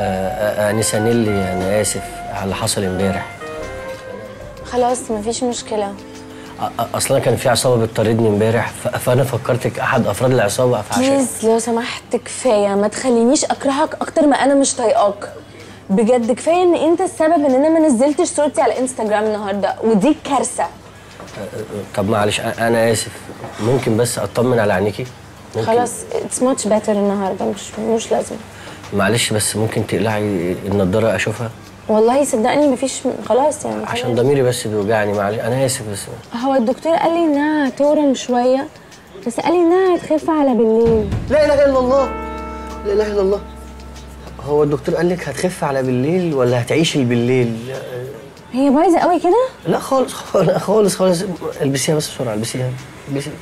آه، آه، انسه نيلي انا اسف على اللي حصل امبارح خلاص مفيش مشكله أ- أ- اصلا كان في عصابه بتطاردني امبارح ف- فانا فكرتك احد افراد العصابه فعشان بليز لو سمحت كفايه ما تخلينيش اكرهك اكتر ما انا مش طايقاك بجد كفايه ان انت السبب ان انا ما نزلتش صورتي على انستغرام النهارده ودي كارثه طب معلش أ- انا اسف ممكن بس اطمن على عينيكي ممكن خلاص اتس ماتش بيتر النهارده مش مش لازم معلش بس ممكن تقلعي النضاره اشوفها والله صدقني مفيش خلاص يعني عشان ضميري بس بيوجعني معلش انا اسف بس هو الدكتور قال لي انها هتورم شويه بس قال لي انها هتخف على بالليل لا اله الا الله لا اله الا الله هو الدكتور قال لك هتخف على بالليل ولا هتعيشي بالليل هي بايظه قوي كده لا خالص خالص خالص, خالص. البسيها بس بسرعه البسيها البسيها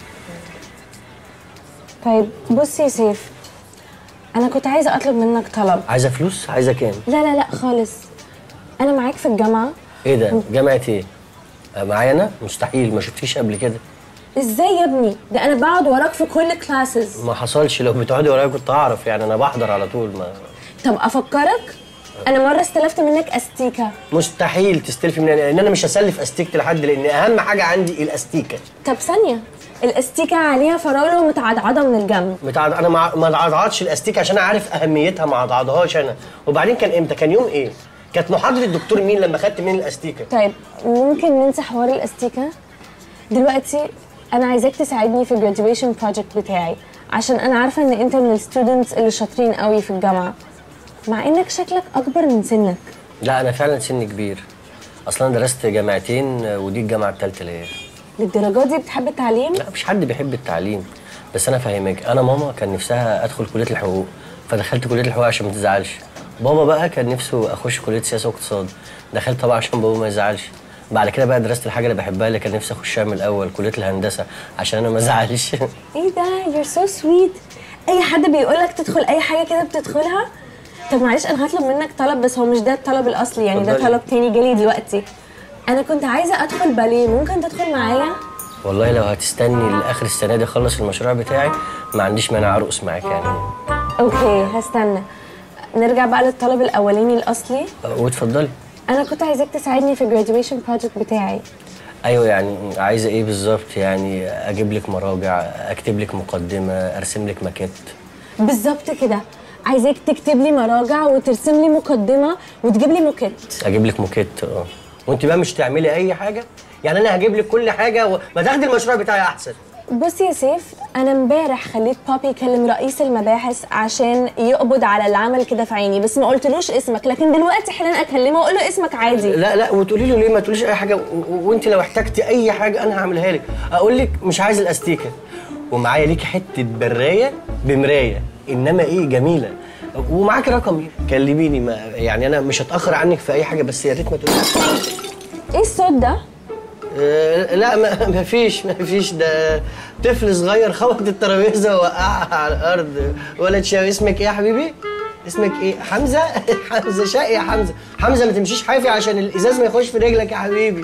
طيب بص يا سيف انا كنت عايزه اطلب منك طلب عايزه فلوس عايزه كام لا لا لا خالص انا معاك في الجامعه ايه ده جامعه ايه آه، معايا انا مستحيل ما شفتيش قبل كده ازاي يا ابني ده انا بقعد وراك في كل كلاسز ما حصلش لو بتقعدي ورايا كنت هعرف يعني انا بحضر على طول ما طب افكرك انا مره استلفت منك استيكه مستحيل تستلفي مني لان انا مش هسلف استيكه لحد لان اهم حاجه عندي الاستيكه طب ثانيه الاستيكه عليها فراوله ومتعضعضه من الجنب متعض... انا ما ما اتعضعضش الاستيكه عشان عارف اهميتها ما اتعضعضهاش انا وبعدين كان امتى كان يوم ايه كانت محاضره الدكتور مين لما خدت مني الاستيكه طيب ممكن ننسى حوار الاستيكه دلوقتي انا عايزاك تساعدني في الجراديويشن بروجكت بتاعي عشان انا عارفه ان انت من الستودنتس اللي شاطرين قوي في الجامعه مع انك شكلك اكبر من سنك لا انا فعلا سني كبير اصلا درست جامعتين ودي الجامعه الثالثه ليا للدرجه دي بتحب التعليم لا مش حد بيحب التعليم بس انا فاهمك انا ماما كان نفسها ادخل كليه الحقوق فدخلت كليه الحقوق عشان ما تزعلش بابا بقى كان نفسه اخش كليه سياسه واقتصاد دخلت طبعا عشان بابا ما يزعلش بعد كده بقى درست الحاجه اللي بحبها اللي كان نفسي اخشها من الاول كليه الهندسه عشان انا ما ازعلش ايه ده you're so sweet اي حد بيقولك تدخل اي حاجه كده بتدخلها طب معلش انا هطلب منك طلب بس هو مش ده الطلب الاصلي يعني ده اتفضلي. طلب تاني جالي دلوقتي انا كنت عايزه ادخل باليه ممكن تدخل معايا والله لو هتستني لاخر السنه دي اخلص المشروع بتاعي ما عنديش مانع ارقص معاك يعني اوكي هستنى نرجع بقى للطلب الاولاني الاصلي واتفضلي انا كنت عايزاك تساعدني في الجراديويشن بروجكت بتاعي ايوه يعني عايزه ايه بالظبط يعني اجيب لك مراجع اكتب لك مقدمه ارسم لك ماكيت بالظبط كده عايزاك تكتب لي مراجع وترسم لي مقدمه وتجيب لي موكيت اجيب لك موكيت اه وانت بقى مش تعملي اي حاجه يعني انا هجيب لك كل حاجه وما تاخدي المشروع بتاعي احسن بص يا سيف انا امبارح خليت بابي يكلم رئيس المباحث عشان يقبض على اللي عمل كده في عيني بس ما قلتلوش اسمك لكن دلوقتي حالا اكلمه واقول له اسمك عادي لا لا وتقولي له ليه ما تقوليش اي حاجه و- و- وانت لو احتجتي اي حاجه انا هعملها لك اقول لك مش عايز الاستيكه ومعايا ليكي حته برايه بمرايه انما ايه جميله ومعاكي رقمي كلميني ما يعني انا مش هتاخر عنك في اي حاجه بس يا ريت ما تقوليش ايه الصوت ده آه، لا ما ما فيش ما فيش ده طفل صغير خبط الترابيزه ووقعها على الارض ولد شاوي اسمك ايه يا حبيبي؟ اسمك ايه؟ حمزه؟ حمزه شقي يا حمزه، حمزه ما تمشيش حافي عشان الازاز ما يخش في رجلك يا حبيبي.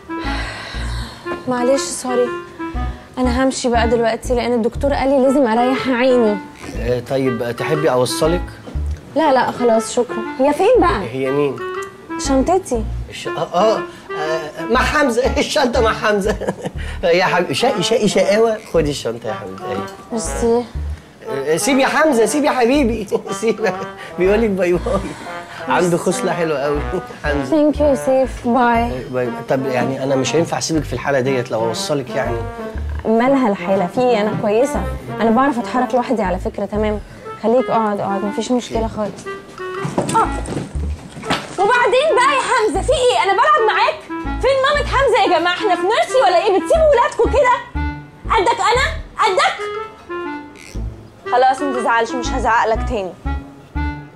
معلش سوري انا همشي بقى دلوقتي لان الدكتور قال لي لازم اريح عيني آه، طيب تحبي اوصلك؟ لا لا خلاص شكرا هي فين بقى هي مين؟ شنطتي الش... آه, آه, اه مع حمزه الشنطه مع حمزه يا حبيبي شقي شقي شقاوه خدي الشنطه يا حبيبي أيوة. ميرسي آه، سيب يا حمزه سيب يا حبيبي سيب بيقول لك باي باي عنده خصله حلوه قوي حمزه ثانك يو سيف باي باي باي. طب يعني انا مش هينفع اسيبك في الحاله ديت لو اوصلك يعني مالها الحالة في إيه؟ أنا كويسة أنا بعرف أتحرك لوحدي على فكرة تمام خليك اقعد اقعد مفيش مشكلة خالص اه وبعدين بقى يا حمزة في إيه أنا بلعب معاك فين مامة حمزة يا جماعة إحنا في نيرسي ولا إيه بتسيبوا ولادكم كده قدك أنا قدك خلاص ما تزعلش مش هزعق لك تاني